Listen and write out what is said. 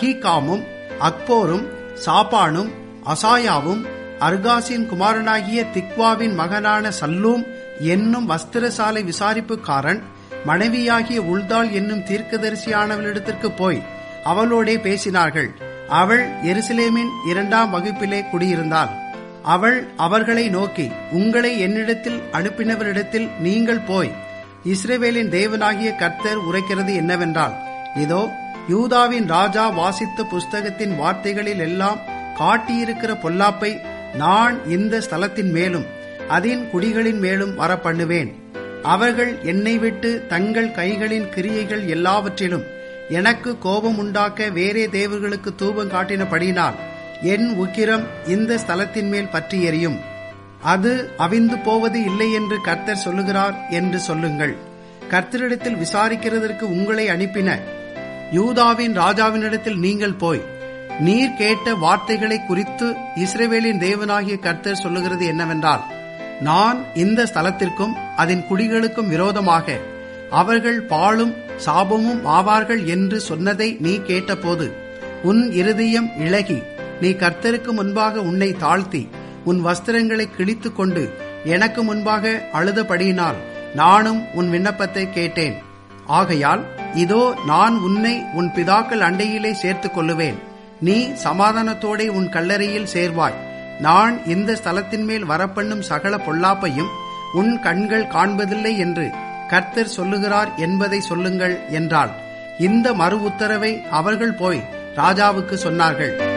அகிகாமும் அக்போரும் சாப்பானும் அசாயாவும் அர்காசின் குமாரனாகிய திக்வாவின் மகனான சல்லூம் என்னும் வஸ்திரசாலை விசாரிப்புக்காரன் மனைவியாகிய உள்தாள் என்னும் தீர்க்கதரிசியானவளிடத்திற்கு போய் அவளோடே பேசினார்கள் அவள் எருசலேமின் இரண்டாம் வகுப்பிலே குடியிருந்தாள் அவள் அவர்களை நோக்கி உங்களை என்னிடத்தில் அனுப்பினவரிடத்தில் நீங்கள் போய் இஸ்ரேவேலின் தேவனாகிய கர்த்தர் உரைக்கிறது என்னவென்றால் இதோ யூதாவின் ராஜா வாசித்த புஸ்தகத்தின் வார்த்தைகளில் எல்லாம் காட்டியிருக்கிற பொல்லாப்பை நான் இந்த ஸ்தலத்தின் மேலும் அதன் குடிகளின் மேலும் வர பண்ணுவேன் அவர்கள் என்னை விட்டு தங்கள் கைகளின் கிரியைகள் எல்லாவற்றிலும் எனக்கு கோபம் உண்டாக்க வேறே தேவர்களுக்கு தூபம் காட்டினபடியினால் என் உக்கிரம் இந்த ஸ்தலத்தின் மேல் பற்றி எரியும் அது அவிந்து போவது இல்லை என்று கர்த்தர் சொல்லுகிறார் என்று சொல்லுங்கள் கர்த்தரிடத்தில் விசாரிக்கிறதற்கு உங்களை அனுப்பின யூதாவின் ராஜாவினிடத்தில் நீங்கள் போய் நீர் கேட்ட வார்த்தைகளை குறித்து இஸ்ரேவேலின் தேவனாகிய கர்த்தர் சொல்லுகிறது என்னவென்றால் நான் இந்த ஸ்தலத்திற்கும் அதன் குடிகளுக்கும் விரோதமாக அவர்கள் பாழும் சாபமும் ஆவார்கள் என்று சொன்னதை நீ கேட்டபோது உன் இருதயம் இழகி நீ கர்த்தருக்கு முன்பாக உன்னை தாழ்த்தி உன் வஸ்திரங்களை கிழித்துக் கொண்டு எனக்கு முன்பாக அழுதபடியினால் நானும் உன் விண்ணப்பத்தை கேட்டேன் ஆகையால் இதோ நான் உன்னை உன் பிதாக்கள் அண்டையிலே சேர்த்துக் கொள்ளுவேன் நீ சமாதானத்தோடே உன் கல்லறையில் சேர்வாய் நான் இந்த ஸ்தலத்தின் மேல் வரப்பண்ணும் சகல பொல்லாப்பையும் உன் கண்கள் காண்பதில்லை என்று கர்த்தர் சொல்லுகிறார் என்பதை சொல்லுங்கள் என்றால் இந்த மறு உத்தரவை அவர்கள் போய் ராஜாவுக்கு சொன்னார்கள்